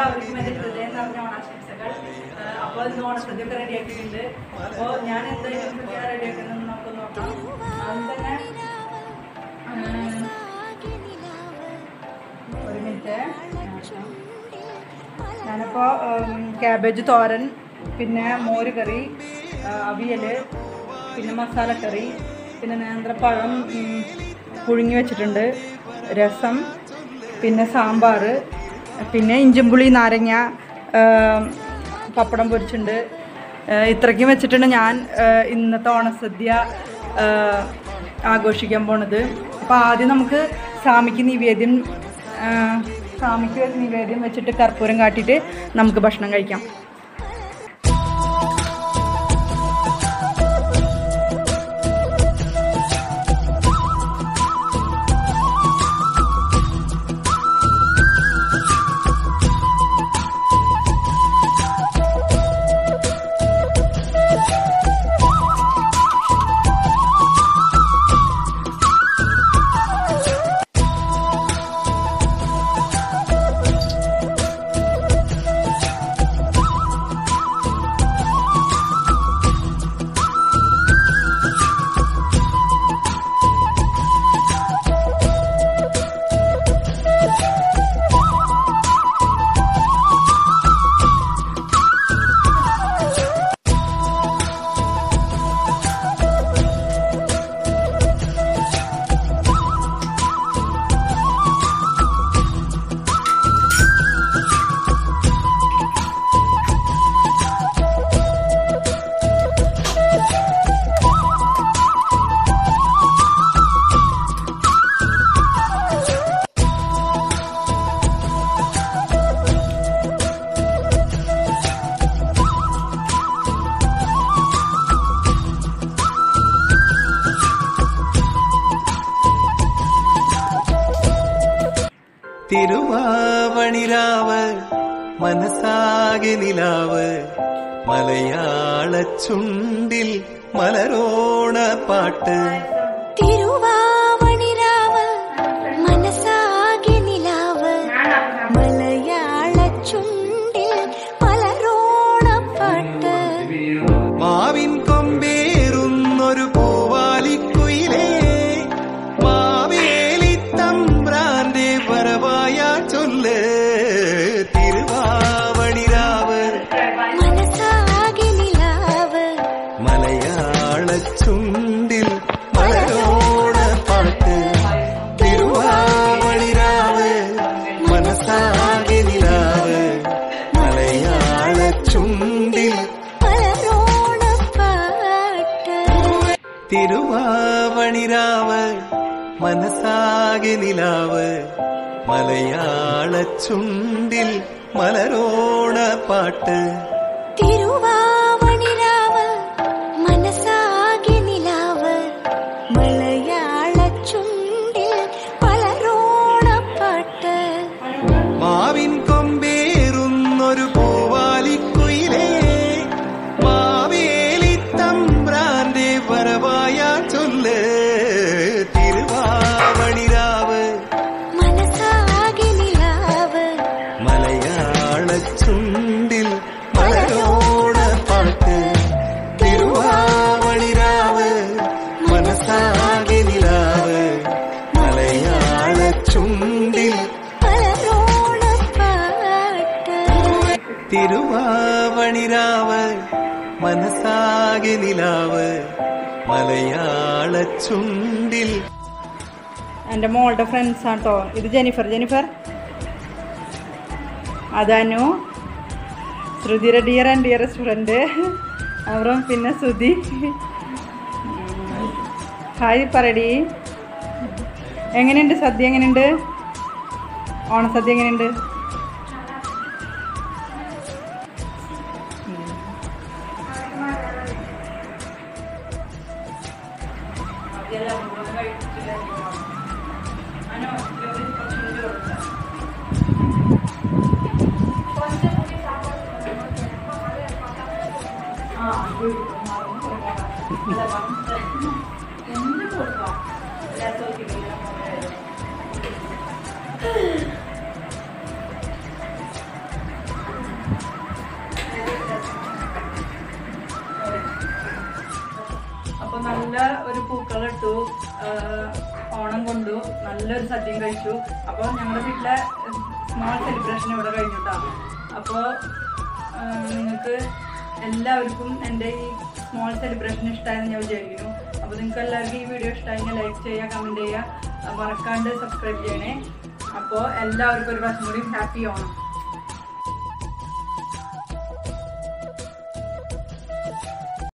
എല്ലാവർക്കും എൻ്റെ ഹൃദയം നിറഞ്ഞ ഓണാശംസകൾ അപ്പോൾ ഇന്ന് ഓണസദ്യയൊക്കെ റെഡിയാക്കിയിട്ടുണ്ട് അപ്പോൾ ഞാൻ എന്തായാലും എന്തൊക്കെയാണ് റെഡിയാക്കുന്നത് നമുക്ക് നോക്കാം ആദ്യം തന്നെ ഉം, ഒരു മിനിറ്റ് ഞാനിപ്പോൾ ക്യാബേജ് തോരൻ പിന്നെ മോര് കറി ആ, അവിയൽ പിന്നെ മസാലക്കറി പിന്നെ നേന്ത്രപ്പഴം ഉം, പുഴുങ്ങി വെച്ചിട്ടുണ്ട് രസം പിന്നെ സാമ്പാർ പിന്നെ ഇഞ്ചിമ്പുളി നാരങ്ങ ആ, പപ്പടം പൊരിച്ചിട്ടുണ്ട് ആ, ഇത്രയ്ക്കും വെച്ചിട്ടാണ് ഞാൻ ആ, ഇന്നത്തെ ഓണസദ്യ ആ, ആഘോഷിക്കാൻ പോണത് അപ്പോൾ ആദ്യം നമുക്ക് സ്വാമിക്ക് നിവേദ്യം ആ, സ്വാമിക്ക് നിവേദ്യം വെച്ചിട്ട് കർപ്പൂരം കാട്ടിയിട്ട് നമുക്ക് ഭക്ഷണം കഴിക്കാം തിരുവാവണിരാവ് മനസ്സാകെ നിലാവ് മലയാള ചുണ്ടിൽ മലരോണ പാട്ട് തിരുവാവണിരാവ് മനസ്സാകെ നിലാവ് മലയാള ചുണ്ടിൽ മലരോണപ്പാട്ട് മാവിൻ കൊമ്പേറുന്നൊരു പൂവാലിക്കുയിലേ മാവേലി തമ്പ്രാന്റെ വരവായ ചൊല്ല് തിരുവാവണിരാവ് മനസ്സാകെ നിലാവ് മലയാള ചുണ്ടിൽ മലരോണ പാട്ട് തിരുവാവളിരാവ് മനസ്സാകെ നിലാവ് മലയാള ചുണ്ടിൽ മലരോണപ്പാട്ട് തിരുവാവണിരാവ് മനസ്സാകെ നിലാവ് മലയാള ചുണ്ടിൽ മലരോണ പാട്ട് തിരുവാവണിരാവ് മനസ്സാകെ നിലാവ് മലയാള ചുണ്ടിൽ മലരോണപ്പാട്ട് മാവിൻ കൊമ്പേറുന്നൊരു പൂവാലിക്കുയിലേ മാവേലി തമ്പ്രാന്റെ വരവായ ചൊല്ല് തിരുവാവണിരാവ് മനസ്സാകെ നിലാവ് മലയാള ചുണ്ടിൽ മലരോണ പാട്ട് തിരുവാവണിരാവ് മനസ്സാകെ നിലാവ് മലയാള ചുണ്ടിൽ മലരോണപ്പാട്ട് തിരുവാവണിരാവ് മനസ്സാകെ നിലാവ് മലയാള ചുണ്ടിൽ എൻ്റെ മോളുടെ ഫ്രണ്ട്സ് ആട്ടോ ഇത് ജെനിഫർ ജെനിഫർ അതനു ശ്രുതിയുടെ ഡിയർ ആൻഡ് ഡിയറസ്റ്റ് ഫ്രണ്ട് അവരും പിന്നെ ശ്രുതി ഹായ് പറയടി എങ്ങനെയുണ്ട് സദ്യ എങ്ങനെയുണ്ട് ഓണസദ്യ എങ്ങനെയുണ്ട് ഓണം കൊണ്ടു നല്ലൊരു സദ്യയും കഴിച്ചു അപ്പോൾ ഞങ്ങളുടെ വീട്ടിലെ സ്മോൾ സെലിബ്രേഷൻ ഇവിടെ കഴിഞ്ഞിട്ടാ അപ്പോൾ നിങ്ങൾക്ക് എല്ലാവർക്കും എൻ്റെ ഈ സ്മോൾ സെലിബ്രേഷൻ ഇഷ്ടമായെന്ന് ഞാൻ വിചാരിക്കുന്നു അപ്പോൾ നിങ്ങൾക്ക് എല്ലാവർക്കും ഈ വീഡിയോ ഇഷ്ടമായെങ്കിൽ ലൈക്ക് ചെയ്യുക കമൻറ്റ് ചെയ്യുക മറക്കാണ്ട് സബ്സ്ക്രൈബ് ചെയ്യണേ അപ്പോൾ എല്ലാവർക്കും ഒരു പ്രാവശ്യം കൂടി ഹാപ്പി ഓണം